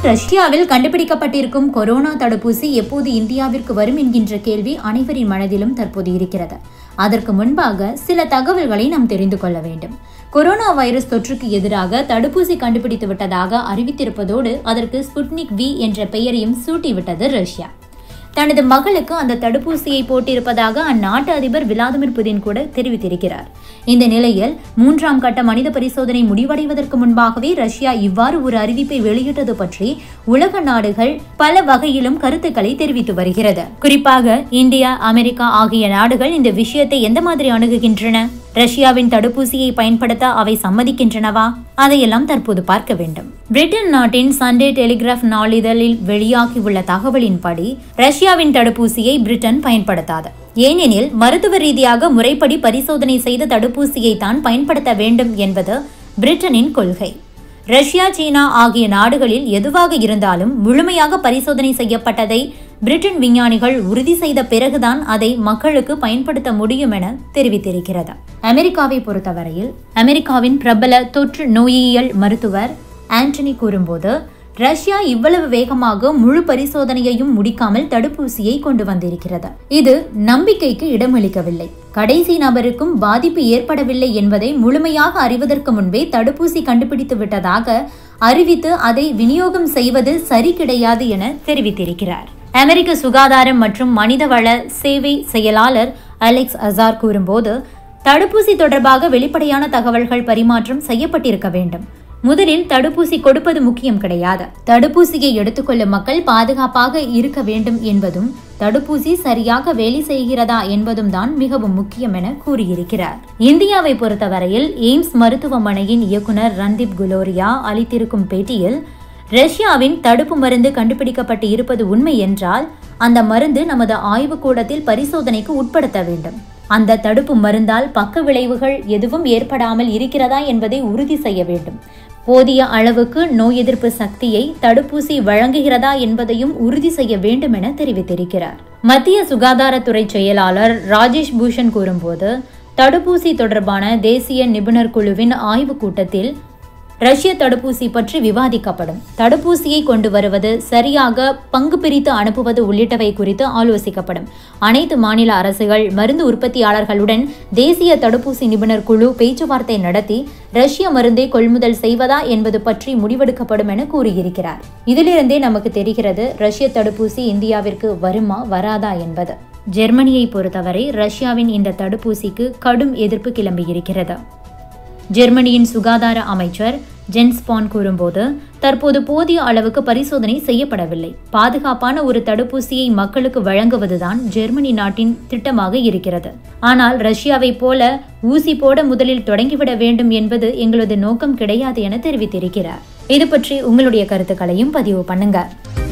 ரஷ்யாவில் கண்டுபிடிக்கப்பட்டிருக்கும் கொரோனா தடுப்பூசி எப்போது இந்தியாவிற்கு வரும் என்கின்ற கேள்வி அனைவரின் மனதிலும் தற்போது இருக்கிறது அதற்கு முன்பாக சில தகவல்களை நாம் தெரிந்து கொள்ள வேண்டும் கொரோனா வைரஸ் தொற்றுக்கு எதிராக தடுப்பூசி கண்டுபிடித்து விட்டதாக அறிவித்திருப்பதோடு அதற்கு ஸ்புட்னிக் வி என்ற பெயரையும் சூட்டிவிட்டது ரஷ்யா தனது மகளுக்கு அந்த தடுப்பூசியை போட்டிருப்பதாக அந்நாட்டு அதிபர் விளாடிமிர் புதின் கூட தெரிவித்திருக்கிறார் இந்த நிலையில் மூன்றாம் கட்ட மனித பரிசோதனை முடிவடைவதற்கு முன்பாகவே ரஷ்யா இவ்வாறு ஒரு அறிவிப்பை வெளியிட்டது பற்றி உலக நாடுகள் பல வகையிலும் கருத்துக்களை தெரிவித்து வருகிறது குறிப்பாக இந்தியா அமெரிக்கா ஆகிய நாடுகள் இந்த விஷயத்தை எந்த மாதிரி அணுகுகின்றன ரஷ்யாவின் தடுப்பூசியை பயன்படுத்த அவை சம்மதிக்கின்றனவா அதையெல்லாம் தற்போது பார்க்க வேண்டும் பிரிட்டன் நாட்டின் சண்டே டெலிகிராஃப் நாளிதழில் வெளியாகியுள்ள தகவலின்படி ரஷ்யாவின் தடுப்பூசியை பிரிட்டன் பயன்படுத்தாது ஏனெனில் மருத்துவ ரீதியாக முறைப்படி பரிசோதனை செய்த தடுப்பூசியை தான் பயன்படுத்த வேண்டும் என்பது பிரிட்டனின் கொள்கை ரஷ்யா சீனா ஆகிய நாடுகளில் எதுவாக இருந்தாலும் முழுமையாக பரிசோதனை செய்யப்பட்டதை பிரிட்டன் விஞ்ஞானிகள் உறுதி செய்த பிறகுதான் அதை மக்களுக்கு பயன்படுத்த முடியும் என தெரிவித்திருக்கிறது அமெரிக்காவை பொறுத்தவரையில் அமெரிக்காவின் பிரபல தொற்று நோயியல் மருத்துவர் ஆண்டனி கூறும்போது ரஷ்யா இவ்வளவு வேகமாக முழு பரிசோதனையையும் முடிக்காமல் தடுப்பூசியை கொண்டு வந்திருக்கிறது இது நம்பிக்கைக்கு இடமளிக்கவில்லை கடைசி நபருக்கும் பாதிப்பு ஏற்படவில்லை என்பதை முழுமையாக அறிவதற்கு முன்பே தடுப்பூசி கண்டுபிடித்து விட்டதாக அறிவித்து அதை விநியோகம் செய்வது சரி கிடையாது என தெரிவித்திருக்கிறார் அமெரிக்க சுகாதாரம் மற்றும் மனிதவள சேவை செயலாளர் அலெக்ஸ் அசார் கூறும்போது தடுப்பூசி தொடர்பாக வெளிப்படையான தகவல்கள் பரிமாற்றம் செய்யப்பட்டிருக்க வேண்டும் முதலில் தடுப்பூசி கொடுப்பது முக்கியம் கிடையாது தடுப்பூசியை எடுத்துக்கொள்ளும் மக்கள் பாதுகாப்பாக இருக்க வேண்டும் என்பதும் தடுப்பூசி சரியாக வேலை செய்கிறதா என்பதும் தான் மிகவும் முக்கியம் என கூறியிருக்கிறார் இந்தியாவை பொறுத்தவரையில் எய்ம்ஸ் மருத்துவமனையின் இயக்குனர் ரன்தீப் குலோரியா அளித்திருக்கும் பேட்டியில் ரஷ்யாவின் தடுப்பு மருந்து கண்டுபிடிக்கப்பட்டு இருப்பது உண்மை என்றால் அந்த மருந்து நமது ஆய்வுக்கூடத்தில் பரிசோதனைக்கு உட்படுத்த வேண்டும் அந்த தடுப்பு மருந்தால் பக்க விளைவுகள் எதுவும் ஏற்படாமல் இருக்கிறதா என்பதை உறுதி செய்ய வேண்டும் போதிய அளவுக்கு நோய் எதிர்ப்பு சக்தியை தடுப்பூசி வழங்குகிறதா என்பதையும் உறுதி செய்ய வேண்டும் என தெரிவித்திருக்கிறார் மத்திய சுகாதாரத்துறை செயலாளர் ராஜேஷ் பூஷன் கூறும்போது தடுப்பூசி தொடர்பான தேசிய நிபுணர் குழுவின் ஆய்வுக் கூட்டத்தில் ரஷ்ய தடுப்பூசி பற்றி விவாதிக்கப்படும் தடுப்பூசியை கொண்டு வருவது சரியாக பங்கு பிரித்து அனுப்புவது உள்ளிட்டவை குறித்து ஆலோசிக்கப்படும் அனைத்து மாநில அரசுகள் மருந்து உற்பத்தியாளர்களுடன் தேசிய தடுப்பூசி நிபுணர் குழு பேச்சுவார்த்தை நடத்தி ரஷ்ய மருந்தை கொள்முதல் செய்வதா என்பது பற்றி முடிவெடுக்கப்படும் என கூறியிருக்கிறார் இதிலிருந்தே நமக்கு தெரிகிறது ரஷ்ய தடுப்பூசி இந்தியாவிற்கு வருமா வராதா என்பது ஜெர்மனியை பொறுத்தவரை ரஷ்யாவின் இந்த தடுப்பூசிக்கு கடும் எதிர்ப்பு கிளம்பியிருக்கிறது ஜெர்மனியின் சுகாதார அமைச்சர் ஜென்ஸ்பான் கூறும்போது தற்போது போதிய அளவுக்கு பரிசோதனை செய்யப்படவில்லை பாதுகாப்பான ஒரு தடுப்பூசியை மக்களுக்கு வழங்குவதுதான் ஜெர்மனி நாட்டின் திட்டமாக இருக்கிறது ஆனால் ரஷ்யாவைப் போல ஊசி போட முதலில் தொடங்கிவிட வேண்டும் என்பது எங்களது நோக்கம் கிடையாது என தெரிவித்திருக்கிறார் இது பற்றி உங்களுடைய கருத்துக்களையும் பதிவு பண்ணுங்க